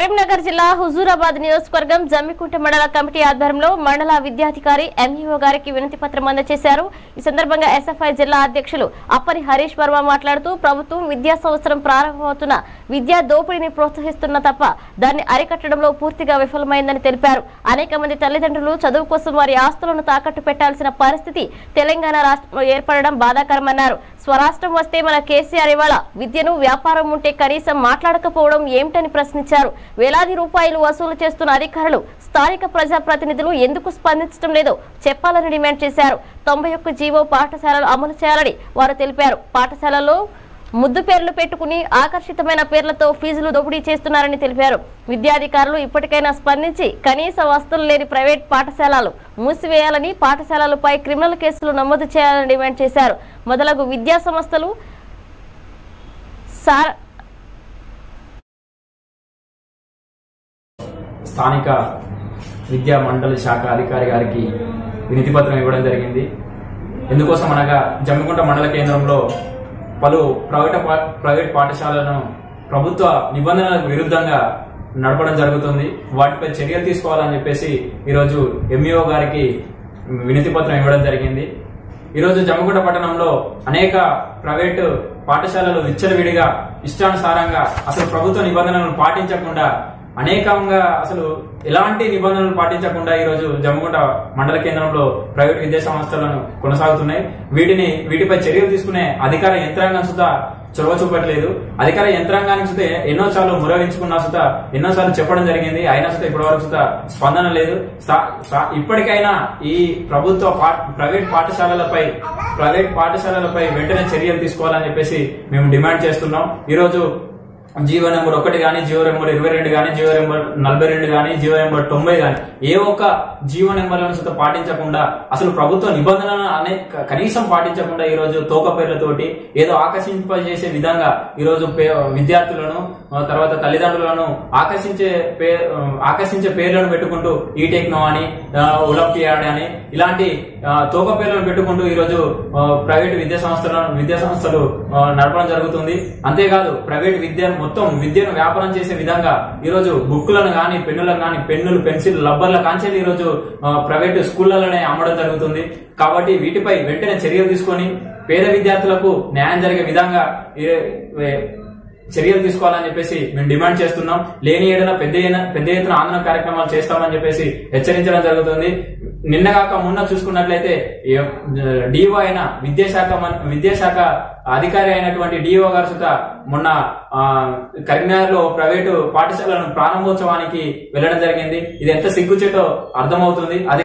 కరీంనగర్ జిల్లా హుజూరాబాద్ నియోజకవర్గం జమ్మికుంట మండల కమిటీ ఆధ్వర్యంలో మండల విద్యాధికారి ఎంఈఓ గారికి వినతి పత్రం అందజేశారు ఈ సందర్భంగా ఎస్ఎఫ్ఐ జిల్లా అధ్యక్షులు అప్పని హరీష్ వర్మ మాట్లాడుతూ ప్రభుత్వం విద్యా సంవత్సరం ప్రారంభమవుతున్న విద్యా దోపిడీని ప్రోత్సహిస్తున్న తప్ప దాన్ని అరికట్టడంలో పూర్తిగా విఫలమైందని తెలిపారు అనేక మంది తల్లిదండ్రులు చదువు కోసం వారి ఆస్తులను తాకట్టు పెట్టాల్సిన పరిస్థితి తెలంగాణ రాష్ట్రంలో ఏర్పడడం బాధాకరమన్నారు స్వరాష్ట్రం వస్తే మన కేసీఆర్ ఇవాళ విద్యను వ్యాపారం ఉంటే కనీసం మాట్లాడకపోవడం ఏమిటని ప్రశ్నించారు వేలాది రూపాయలు వసూలు చేస్తున్న అధికారులు స్థానిక ప్రజాప్రతినిధులు ఎందుకు స్పందించడం లేదో చెప్పాలని డిమాండ్ చేశారు తొంభై ఒక్క జీవో పాఠశాలలు అమలు చేయాలని వారు తెలిపారు పాఠశాలల్లో ముద్దు పేర్లు పెట్టుకుని ఆకర్షితమైన పేర్లతో ఫీజులు దోపిడీ చేస్తున్నారని తెలిపారు విద్యాధికారులు ఇప్పటికైనా స్పందించి కనీస వస్తువులు లేని ప్రైవేట్ పాఠశాలలు మూసివేయాలని పాఠశాలలపై క్రిమినల్ కేసులు నమోదు చేయాలని డిమాండ్ చేశారు మొదలగు విద్యా సంస్థలు సార్ స్థానిక విద్యా మండలి శాఖ అధికారి గారికి వినతి పత్రం ఇవ్వడం జరిగింది ఎందుకోసం అనగా జమ్మికుంట మండల కేంద్రంలో పలు ప్రైవేట్ పా- ప్రైవేట్ పాఠశాలను ప్రభుత్వ నిబంధనలకు విరుద్ధంగా నడపడం జరుగుతుంది వాటిపై చర్యలు తీసుకోవాలని చెప్పేసి ఈరోజు ఎంఈఓ గారికి వినతి పత్రం ఇవ్వడం జరిగింది ఈరోజు జమ్మగుంట పట్టణంలో అనేక ప్రైవేటు పాఠశాలలు విచ్చలవిడిగా ఇష్టానుసారంగా అసలు ప్రభుత్వ నిబంధనలను పాటించకుండా అనేకంగా అసలు ఎలాంటి నిబంధనలు పాటించకుండా ఈ రోజు జమ్మగుంట మండల కేంద్రంలో ప్రైవేట్ విద్యా సంస్థలను కొనసాగుతున్నాయి వీటిని వీటిపై చర్యలు తీసుకునే అధికార యంత్రాంగం సుతా చొరవ చూపట్లేదు అధికార యంత్రాంగానికి సుత ఎన్నో సార్లు మురవించుకున్నా సుత ఎన్నో సార్లు చెప్పడం జరిగింది అయినా సుత ఇప్పటి వరకు సుత స్పందన లేదు స్థా- స్థా- ఇప్పటికైనా ఈ ప్రభుత్వ పా- ప్రైవేట్ పాఠశాలలపై ప్రైవేట్ పాఠశాలలపై వెంటనే చర్యలు తీసుకోవాలని చెప్పేసి మేము డిమాండ్ చేస్తున్నాం ఈ రోజు జీవో నెంబర్ ఒకటి కానీ జీవో నెంబర్ ఇరవై రెండు కానీ జీవో నెంబర్ నలభై రెండు కానీ జీవో నెంబర్ తొంభై కానీ ఏ ఒక్క జీవో నెంబర్లను సుత పాటించకుండా అసలు ప్రభుత్వ నిబంధనలను అనే క- కనీసం పాటించకుండా ఈ రోజు తోక పేర్లతోటి ఏదో ఆకర్షింపజేసే విధంగా ఈ రోజు పే- విద్యార్థులను ఆ, తర్వాత తల్లిదండ్రులను ఆకర్షించే పే ఆ, ఆకర్షించే పేర్లను పెట్టుకుంటూ ఈ టెక్నో అని ఆ, ఒలింపియాడ్ అని ఇలాంటి ఆ, తోక పేర్లను పెట్టుకుంటూ ఈ రోజు ఆ, ప్రైవేట్ విద్యా సంస్థలను విద్యా సంస్థలు ఆ, నడపడం జరుగుతుంది అంతేకాదు ప్రైవేట్ విద్య మొత్తం విద్యను వ్యాపారం చేసే విధంగా ఈ రోజు బుక్కులను గాని పెన్నులను గాని పెన్నులు పెన్సిల్ రబ్బర్ల కాంచెలు ఈ రోజు ఆ, ప్రైవేట్ స్కూళ్లలోనే అమ్మడం జరుగుతుంది కాబట్టి వీటిపై వెంటనే చర్యలు తీసుకొని పేద విద్యార్థులకు న్యాయం జరిగే విధంగా ఏ- ఏ- చర్యలు తీసుకోవాలని చెప్పేసి మేము డిమాండ్ చేస్తున్నాం లేని ఏడన పెద్ద ఎన- పెద్ద ఎత్తున ఆందోళన కార్యక్రమాలు చేస్తామని చెప్పేసి హెచ్చరించడం జరుగుతుంది నిన్నగాక మొన్న చూసుకున్నట్లయితే డిఓ అయిన విద్యాశాఖ మన్- విద్యాశాఖ అధికారి అయినటువంటి డిఓ గారు సుత మొన్న ఆ, కరీంనగర్ లో ప్రైవేటు పాఠశాలను ప్రారంభోత్సవానికి వెళ్ళడం జరిగింది ఇది ఎంత సిగ్గుచేటో అర్థమవుతుంది అది